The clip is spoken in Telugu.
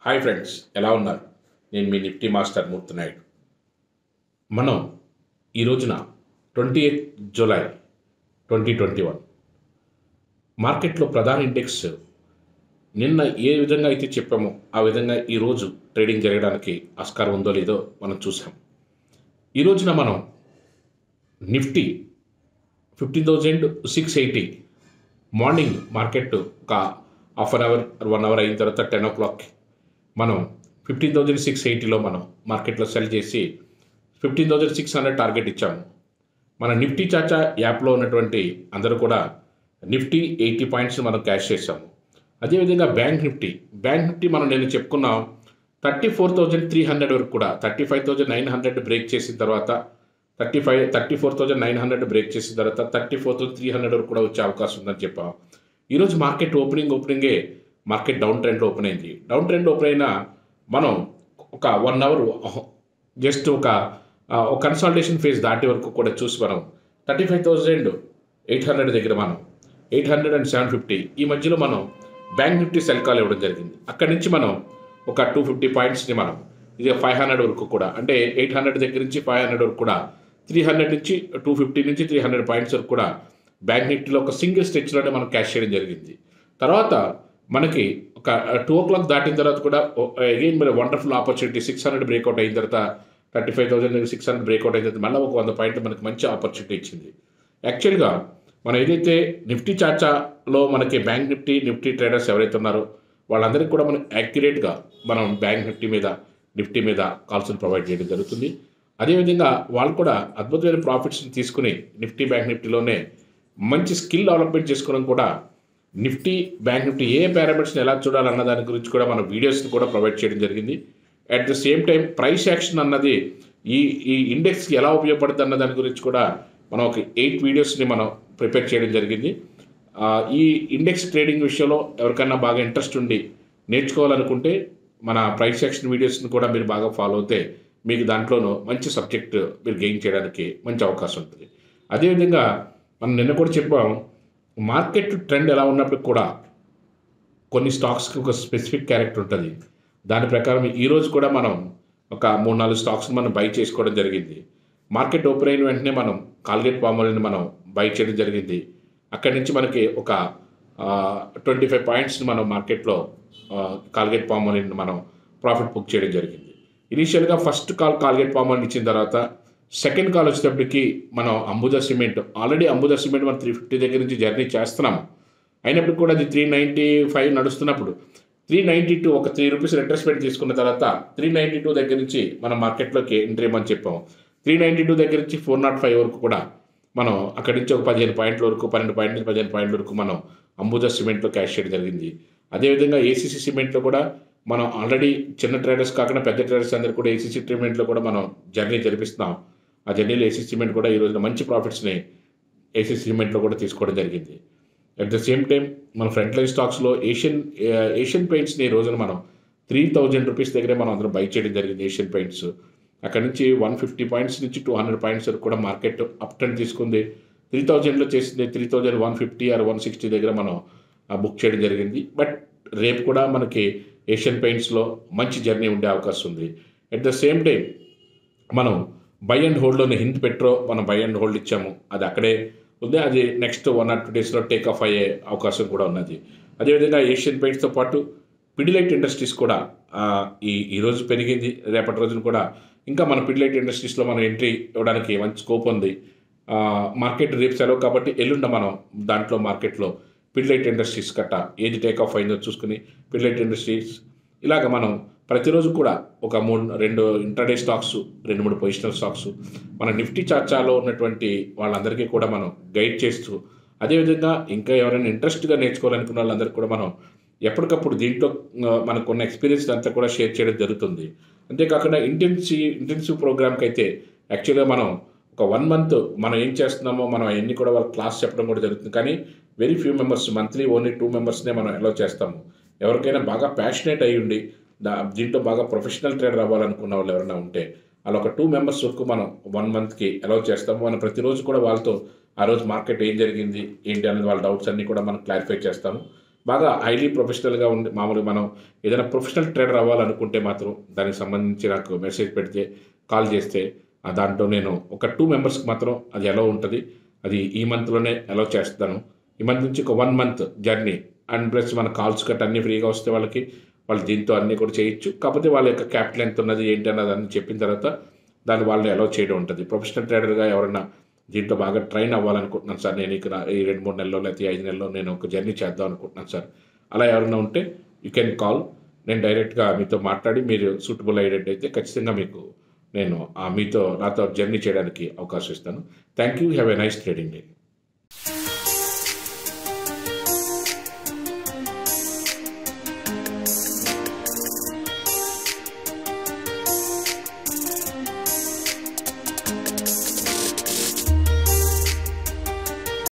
హాయ్ ఫ్రెండ్స్ ఎలా ఉన్నారు నేను మీ నిఫ్టీ మాస్టర్ మూర్తి నాయుడు మనం ఈ రోజున twenty eighth July twenty twenty one మార్కెట్లో ప్రధాన ఇండెక్స్ నిన్న ఏ విధంగా అయితే చెప్పామో ఆ విధంగా ఈరోజు ట్రేడింగ్ జరగడానికి ఆస్కారం ఉందో లేదో మనం చూసాం ఈ రోజున మనం Nifty fifteen thousand six eighty morning market ఒక half an hour one hour అయిన తర్వాత టెన్ ఓ క్లాక్కి మనం ఫిఫ్టీన్ థౌజండ్ సిక్స్ ఎయిటీలో మనం మార్కెట్లో సెల్ చేసి fifteen thousand six hundred target ఇచ్చాము మన నిఫ్టీ చాచా యాప్లో ఉన్నటువంటి అందరూ కూడా నిఫ్టీ ఎయిటీ పాయింట్స్ మనం క్యాష్ చేసాము అదేవిధంగా బ్యాంక్ నిఫ్టీ బ్యాంక్ నిఫ్టీ మనం నేను చెప్పుకున్నాం thirty four thousand three hundred వరకు కూడా thirty five thousand nine hundred break చేసిన తర్వాత thirty five thirty four thousand nine hundred break చేసిన తర్వాత thirty four thousand three hundred వరకు కూడా వచ్చే అవకాశం ఉందని చెప్పాం ఈరోజు మార్కెట్ ఓపెనింగ్ ఓపెనింగే మార్కెట్ డౌన్ ట్రెండ్లో ఓపెన్ అయింది డౌన్ ట్రెండ్ ఓపెన్ అయినా మనం ఒక వన్ అవర్ జస్ట్ ఒక ఆ, ఒక కన్సల్టేషన్ ఫేజ్ దాటి వరకు కూడా చూసి మనం thirty five thousand eight hundred దగ్గర మనం eight hundred and seven fifty ఈ మధ్యలో మనం బ్యాంక్ నిఫ్టీ సెల్ కాల్ ఇవ్వడం జరిగింది అక్కడి నుంచి మనం ఒక టూ ఫిఫ్టీ పాయింట్స్ని మనం ఇది ఫైవ్ హండ్రెడ్ వరకు కూడా అంటే ఎయిట్ హండ్రెడ్ దగ్గర నుంచి ఫైవ్ హండ్రెడ్ వరకు కూడా త్రీ హండ్రెడ్ నుంచి టూ ఫిఫ్టీ నుంచి త్రీ హండ్రెడ్ పాయింట్స్ వరకు కూడా బ్యాంక్ నిఫ్టీలో ఒక సింగిల్ స్టెచ్లోనే మనం క్యాష్ చేయడం జరిగింది తర్వాత మనకి ఒక టూ ఓ క్లాక్ దాటిన తర్వాత కూడా అగైన్ మరి wonderful opportunity six hundred breakout అయిన తర్వాత thirty five thousand six hundred breakout అయిన తర్వాత మళ్ళీ ఒక వంద పాయింట్లు మనకి మంచి ఆపర్చునిటీ ఇచ్చింది యాక్చువల్గా మనం ఏదైతే నిఫ్టీ చాచాలో మనకి బ్యాంక్ నిఫ్టీ నిఫ్టీ ట్రేడర్స్ ఎవరైతే ఉన్నారో వాళ్ళందరికీ కూడా మనం యాక్యురేట్గా మనం బ్యాంక్ నిఫ్టీ మీద నిఫ్టీ మీద కాల్స్ని ప్రొవైడ్ చేయడం జరుగుతుంది అదేవిధంగా వాళ్ళు కూడా అద్భుతమైన ప్రాఫిట్స్ని తీసుకుని నిఫ్టీ బ్యాంక్ నిఫ్టీలోనే మంచి స్కిల్ డెవలప్మెంట్ చేసుకోవడం కూడా నిఫ్టీ బ్యాంక్ నిఫ్టీ ఏ పారామీటర్స్ని ఎలా చూడాలన్న దాని గురించి కూడా మన వీడియోస్ని కూడా ప్రొవైడ్ చేయడం జరిగింది at the same time price action అన్నది ఈ ఈ ఇండెక్స్కి ఎలా ఉపయోగపడుతుంది అన్న దాని గురించి కూడా మనం ఒక ఎయిట్ వీడియోస్ని మనం ప్రిపేర్ చేయడం జరిగింది ఆ, ఈ ఇండెక్స్ ట్రేడింగ్ విషయంలో ఎవరికైనా బాగా ఇంట్రెస్ట్ ఉండి నేర్చుకోవాలనుకుంటే మన ప్రైస్ యాక్షన్ వీడియోస్ని కూడా మీరు బాగా ఫాలో అవుతే మీకు దాంట్లోనూ మంచి సబ్జెక్ట్ మీరు గెయిన్ చేయడానికి మంచి అవకాశం ఉంటుంది అదేవిధంగా మనం నిన్న కూడా చెప్పాం మార్కెట్ ట్రెండ్ ఎలా ఉన్నప్పటికి కూడా కొన్ని స్టాక్స్కి ఒక స్పెసిఫిక్ క్యారెక్టర్ ఉంటుంది దాని ప్రకారం ఈరోజు కూడా మనం ఒక మూడు నాలుగు స్టాక్స్ని మనం బై చేసుకోవడం జరిగింది మార్కెట్ ఓపెన్ అయిన వెంటనే మనం కాల్గేట్ పామాలిని మనం బై చేయడం జరిగింది అక్కడి నుంచి మనకి ఒక ట్వంటీ ఫైవ్ పాయింట్స్ని మనం మార్కెట్లో కాల్గేట్ పామాలిని మనం ప్రాఫిట్ బుక్ చేయడం జరిగింది ఇనీషియల్గా ఫస్ట్ కాల్ కాల్గేట్ పామాలిని ఇచ్చిన తర్వాత సెకండ్ కాల్ వచ్చేటప్పటికి మనం Ambuja cement already Ambuja cement మనం త్రీ ఫిఫ్టీ దగ్గర నుంచి జర్నీ చేస్తున్నాము అయినప్పటికీ కూడా అది త్రీ నైంటీ ఫైవ్ నడుస్తున్నప్పుడు త్రీ నైంటీ టూ ఒక త్రీ రూపీస్ రిట్రెస్మెంట్ తీసుకున్న తర్వాత త్రీ నైంటీ టూ దగ్గర నుంచి మనం మార్కెట్లోకి ఎంట్రీ ఇవ్వమని చెప్పాము త్రీ నైంటీ టూ దగ్గర నుంచి ఫోర్ నాట్ ఫైవ్ వరకు కూడా మనం అక్కడి నుంచి ఒక పదిహేను పాయింట్ల వరకు పన్నెండు పాయింట్ల నుంచి పదిహేను పాయింట్ల వరకు మనం అంబుజా సిమెంట్లో క్యాష్ చేయడం జరిగింది అదేవిధంగా ఏసీసీ సిమెంట్లో కూడా మనం ఆల్రెడీ చిన్న ట్రేడర్స్ కాకుండా పెద్ద ట్రేడర్స్ అందరూ కూడా ఏసీసీ సిమెంట్లో కూడా మనం జర్నీ జరిపిస్తున్నాం ఆ జర్నీలో ఏసీసీ సిమెంట్ కూడా ఈ రోజున మంచి ప్రాఫిట్స్ని ఏసీసీ సిమెంట్లో కూడా తీసుకోవడం జరిగింది అట్ ద సేమ్ టైం మన ఫ్రంట్ లైన్ స్టాక్స్లో ఏషియన్ ఏషియన్ పెయింట్స్ని ఈ రోజున మనం త్రీ థౌజండ్ రూపీస్ దగ్గరే మనం అందరం బై చేయడం జరిగింది ఏషియన్ పెయింట్స్ అక్కడ నుంచి వన్ ఫిఫ్టీ పాయింట్స్ నుంచి టూ హండ్రెడ్ పాయింట్స్ వరకు కూడా మార్కెట్ అప్ ట్రెండ్ తీసుకుంది త్రీ థౌజండ్లో చేసింది three thousand one fifty or one sixty దగ్గర మనం బుక్ చేయడం జరిగింది బట్ రేపు కూడా మనకి ఏషియన్ పెయింట్స్లో మంచి జర్నీ ఉండే అవకాశం ఉంది అట్ ద సేమ్ టైం మనం బై అండ్ హోల్డ్లోని హింద్ పెట్రో మనం బై అండ్ హోల్డ్ ఇచ్చాము అది అక్కడే ఉంది అది నెక్స్ట్ వన్ ఆర్ టూ డేస్లో టేక్ ఆఫ్ అయ్యే అవకాశం కూడా ఉన్నది అదేవిధంగా ఏషియన్ పెయింట్స్తో పాటు పిడిలైట్ ఇండస్ట్రీస్ కూడా ఆ, ఈ ఈ రోజు పెరిగింది రేపటి రోజున కూడా ఇంకా మన పిడిలైట్ ఇండస్ట్రీస్లో మనం ఎంట్రీ ఇవ్వడానికి మంచి స్కోప్ ఉంది ఆ, మార్కెట్ రేపు సెలవు కాబట్టి ఎల్లుండ మనం దాంట్లో మార్కెట్లో పిడిలైట్ ఇండస్ట్రీస్ కట్ట ఏది టేక్ ఆఫ్ అయిందో చూసుకుని పిడిలైట్ ఇండస్ట్రీస్ ఇలాగ మనం ప్రతిరోజు కూడా ఒక మూడు రెండు ఇంటర్డే స్టాక్స్ రెండు మూడు పొజిషనల్ స్టాక్స్ మన నిఫ్టీ చార్చాలో ఉన్నటువంటి వాళ్ళందరికీ కూడా మనం గైడ్ చేస్తూ అదేవిధంగా ఇంకా ఎవరైనా ఇంట్రెస్ట్గా నేర్చుకోవాలనుకున్న వాళ్ళందరికీ కూడా మనం ఎప్పటికప్పుడు దీంట్లో ఆ, మనకు ఉన్న ఎక్స్పీరియన్స్ అంతా కూడా షేర్ చేయడం జరుగుతుంది అంతేకాకుండా ఇంటెన్సివ్ ఇంటెన్సివ్ ప్రోగ్రామ్కి అయితే యాక్చువల్గా మనం ఒక వన్ మంత్ మనం ఏం చేస్తున్నామో మనం అవన్నీ కూడా వాళ్ళ క్లాస్ చెప్పడం కూడా జరుగుతుంది కానీ very few members monthly only two మెంబర్స్నే మనం అలౌ చేస్తాము ఎవరికైనా బాగా ప్యాషనేట్ అయి ఉండి దా దీంట్లో బాగా ప్రొఫెషనల్ ట్రేడర్ అవ్వాలనుకున్న వాళ్ళు ఎవరైనా ఉంటే అలా ఒక టూ మెంబర్స్ వరకు మనం వన్ మంత్కి అలౌ చేస్తాము మనం ప్రతిరోజు కూడా వాళ్ళతో ఆ రోజు మార్కెట్ ఏం జరిగింది ఏంటి అనేది వాళ్ళ డౌట్స్ అన్నీ కూడా మనం క్లారిఫై చేస్తాము బాగా హైలీ ప్రొఫెషనల్గా ఉండి మామూలుగా మనం ఏదైనా ప్రొఫెషనల్ ట్రేడర్ అవ్వాలనుకుంటే మాత్రం దానికి సంబంధించి నాకు మెసేజ్ పెడితే కాల్ చేస్తే ఆ దాంట్లో నేను ఒక టూ మెంబర్స్కి మాత్రం అది ఎలా ఉంటుంది అది ఈ మంత్లోనే అలౌ చేస్తాను ఈ మంత్ నుంచి ఒక one month journey and plus మన కాల్స్ కట్ అన్నీ ఫ్రీగా వస్తే వాళ్ళకి వాళ్ళు దీంతో అన్నీ కూడా చేయొచ్చు కాకపోతే వాళ్ళ యొక్క క్యాపిటల్ ఎంత ఉన్నది ఏంటి అన్నది అన్ని చెప్పిన తర్వాత దాన్ని వాళ్ళని అలౌ చేయడం ఉంటుంది ప్రొఫెషనల్ ట్రేడర్గా ఎవరైనా దీంట్లో బాగా ట్రైన్ అవ్వాలనుకుంటున్నాను సార్ నేను ఇక్కడ ఈ రెండు మూడు నెలల్లో లేకపోతే ఐదు నెలల్లో నేను ఒక జర్నీ చేద్దాం అనుకుంటున్నాను సార్ అలా ఎవరైనా ఉంటే యూ కెన్ కాల్ నేను డైరెక్ట్గా మీతో మాట్లాడి మీరు సూటబుల్ అయ్యేటట్టయితే ఖచ్చితంగా మీకు నేను ఆ మీతో నాతో జర్నీ చేయడానికి అవకాశం ఇస్తాను thank you have a nice trading day